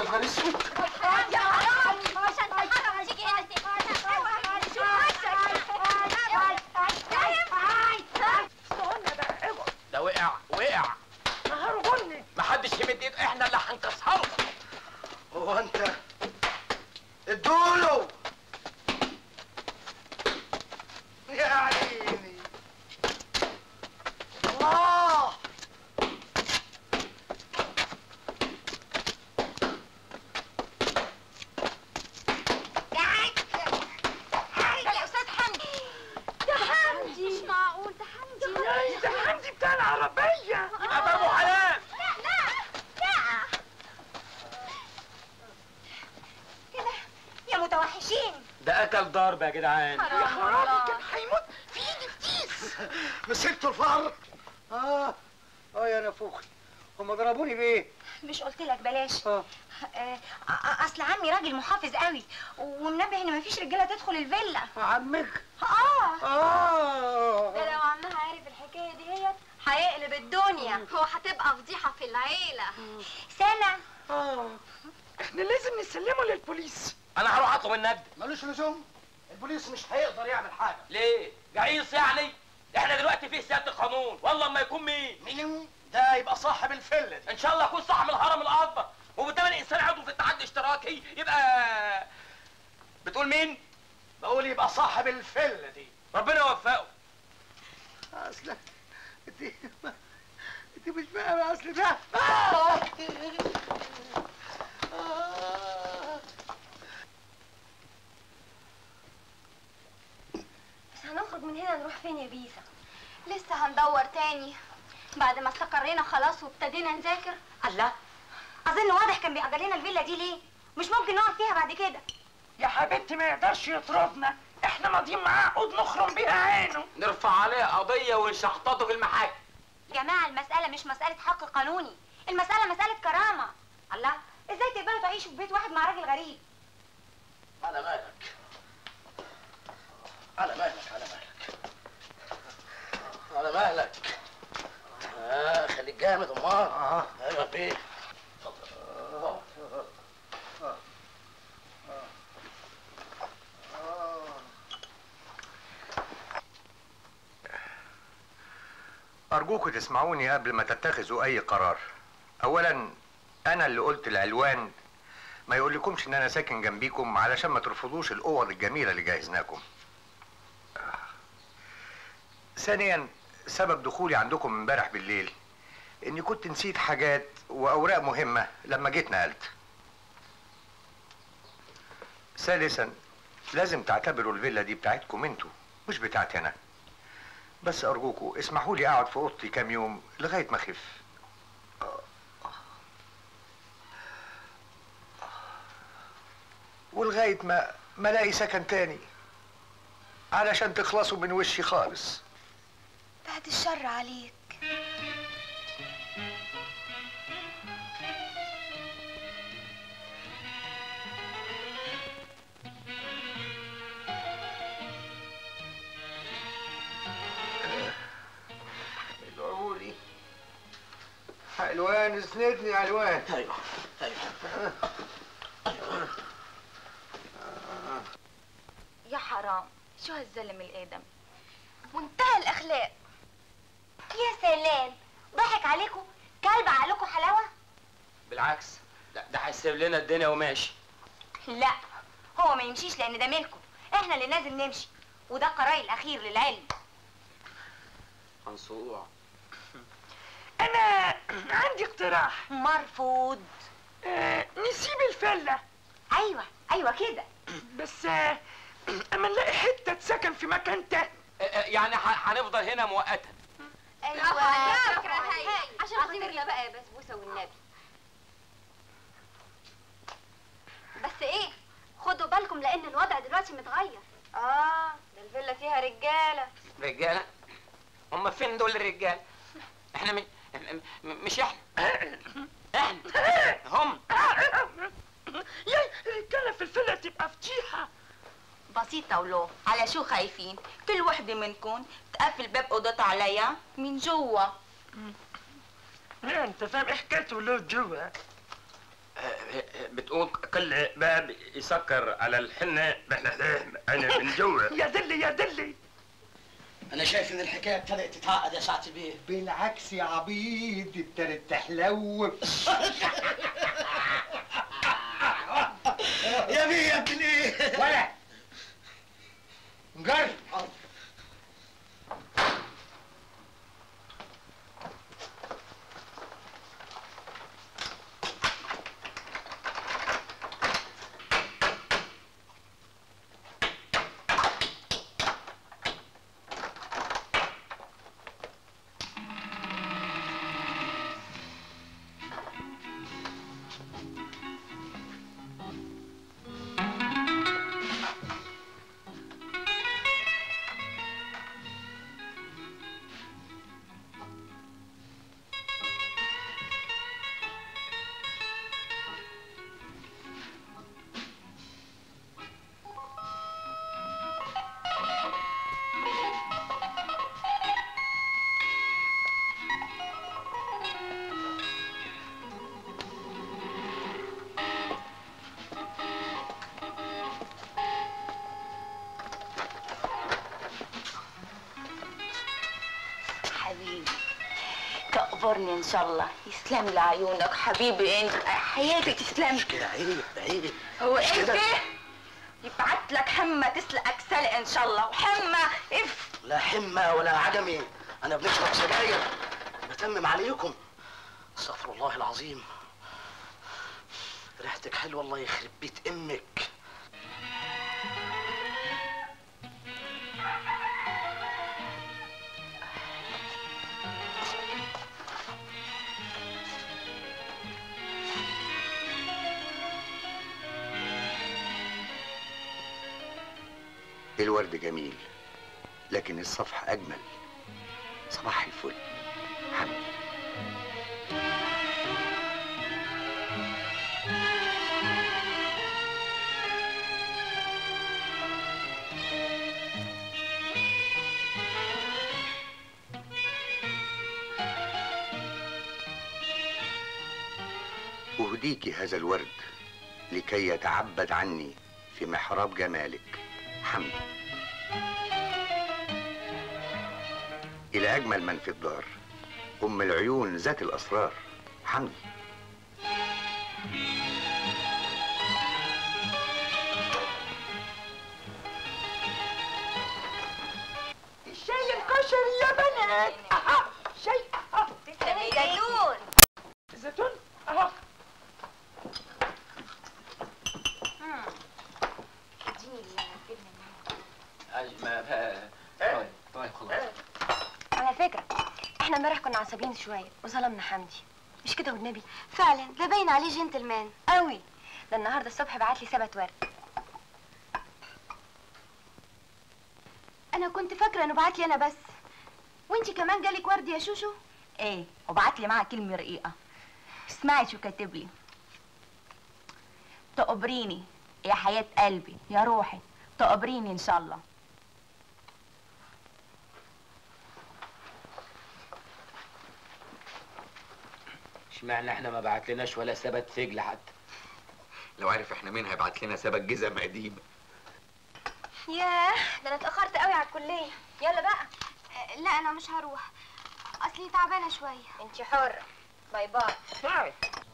نهار اسود يا حرام عشان تحرم تيجي هنا ده وقع وقع نهار غني محدش يمد ايده احنا اللي هنكسره هو انت ادوله يا عيني الله يا استاذ حمدي يا حمدي مش معقول ده حمدي ده حمدي بتاع العربية يبقى ده ابو حلال لا لا لا كده يا متوحشين ده اكل ضرب يا جدعان يا خرابي كان هيموت في ايدي فتيس مسكتوا الفار اه اه يا نفوخي هم ضربوني بايه؟ مش قلت لك بلاش اه آه، أ- اصل عمي راجل محافظ قوي ومنبه ان مفيش رجاله تدخل الفيلا عمك اه اه ده لو عمها عارف الحكايه دي هي هيقلب الدنيا هو هتبقى فضيحه في العيله سنه اه احنا لازم نسلمه للبوليس انا هروح اطلب الند ملوش لزوم البوليس مش هيقدر يعمل حاجه ليه جعيص يعني احنا دلوقتي في سياده القانون والله ما يكون مين مين ده يبقى صاحب الفله دي ان شاء الله يكون صاحب الهرم الاكبر وبالتالي الانسان عضو في اتحاد اشتراكي يبقى بتقول مين بقول يبقى صاحب الفله دي ربنا يوفقه اصل انت انت مش فاهم اصل ده آه. آه. بس هنخرج من هنا نروح فين يا بيسا لسه هندور تاني بعد ما استقرينا خلاص وابتدينا نذاكر الله اظن واضح كان بيأجر لنا الفيلا دي ليه مش ممكن نقعد فيها بعد كده يا حبيبتي ما يقدرش يطردنا احنا ماضيين معاه عقود نخرم بيها عينه نرفع عليه قضيه ونشحططه في المحاكم يا جماعه المساله مش مساله حق قانوني المساله مساله كرامه الله ازاي تقبلوا تعيشوا في بيت واحد مع راجل غريب على مالك على مالك على مالك على مالك اه خليك جامد امال اه ايوه بيه أرجوكوا تسمعوني قبل ما تتخذوا أي قرار. أولاً أنا اللي قلت العلوان ما يقولكمش إن أنا ساكن جنبيكم علشان ما ترفضوش الأوض الجميلة اللي جهزناكم. ثانياً سبب دخولي عندكم امبارح بالليل إني كنت نسيت حاجات وأوراق مهمة لما جيت نقلت. ثالثاً لازم تعتبروا الفيلا دي بتاعتكم انتوا مش بتاعتي أنا. بس أرجوكوا اسمحوا لي أقعد في أوضتي كام يوم لغاية ما أخف. ولغاية ما ما ألاقي سكن تاني علشان تخلصوا من وشي خالص. بعد الشر عليك ادعوا لي. علوان اسندني يا علوان. ايوه ايوه يا حرام شو هالزلم الادم منتهى الاخلاق يا سلام ضحك عليكم كلب عقلكم حلاوه بالعكس لا ده هيسيب لنا الدنيا وماشي لا هو ما يمشيش لان ده ملكه احنا اللي لازم نمشي وده القرار الاخير للعلم منصوع انا عندي اقتراح مرفوض آه نسيب الفله ايوه ايوه كده بس آه اما نلاقي حته سكن في مكان تاني آه، آه، يعني ح- هنفضل هنا مؤقتا ايوه فكره هاي عشان خاطرنا بقى يا بسبوسه والنبي بس ايه خدوا بالكم لان الوضع دلوقتي متغير اه ده الفيلا فيها رجاله رجاله هم فين دول الرجال احنا من م- م- مش احنا احنا هم يا الرجاله في الفله تبقى فضيحه بسيطة ولو على شو خايفين كل وحدة منكم تقفل باب أوضتها عليا من جوا انت فاهم ايه حكايه ولاد جوا بتقول كل باب يسكر على الحنة انا من جوا يا دلي يا دلي انا شايف ان الحكايه ابتدت تتعقد يا سعاده البيه بالعكس يا عبيد ابتدت تحلو يا بيه يا ابن ايه ولا نجر حبيبي تقبرني ان شاء الله يسلم لي عيونك حبيبي انت حياتي تسلم كده عيب عيب هو مش انت كده. يبعت لك حمى تسلقك سلق ان شاء الله وحمى اف لا حمى ولا عدمي انا بنشرب سجاير بتمم عليكم استغفر الله العظيم ريحتك حلوه الله يخرب بيت امك الورد جميل لكن الصفح أجمل صباح الفل حمدي أهديك هذا الورد لكي يتعبد عني في محراب جمالك حمدي إلى أجمل من في الدار أم العيون ذات الأسرار حمدي الشاي الكشري يا بنات اها شاي أها. تسلم ايدك الزيتون اها طيب خلاص على فكرة احنا امبارح كنا عصبيين شوية وظلمنا حمدي مش كده والنبي فعلا ده باين عليه جنتلمان قوي ده النهارده الصبح بعت لي سبت ورد انا كنت فاكره انه بعت لي انا بس وانتي كمان جالك ورد يا شوشو ايه وبعت لي معها كلمة رقيقة اسمعي شو كاتب لي تقبريني يا حياة قلبي يا روحي تقبريني ان شاء الله اشمعنى احنا ما بعت لناش ولا ثبت فجل حتى لو عارف احنا مين هيبعت لنا سبت جزم قديمة ياه ده انا اتأخرت قوي على الكلية يلا بقى آه، لا انا مش هروح اصلي تعبانه شويه انت حرة باي باي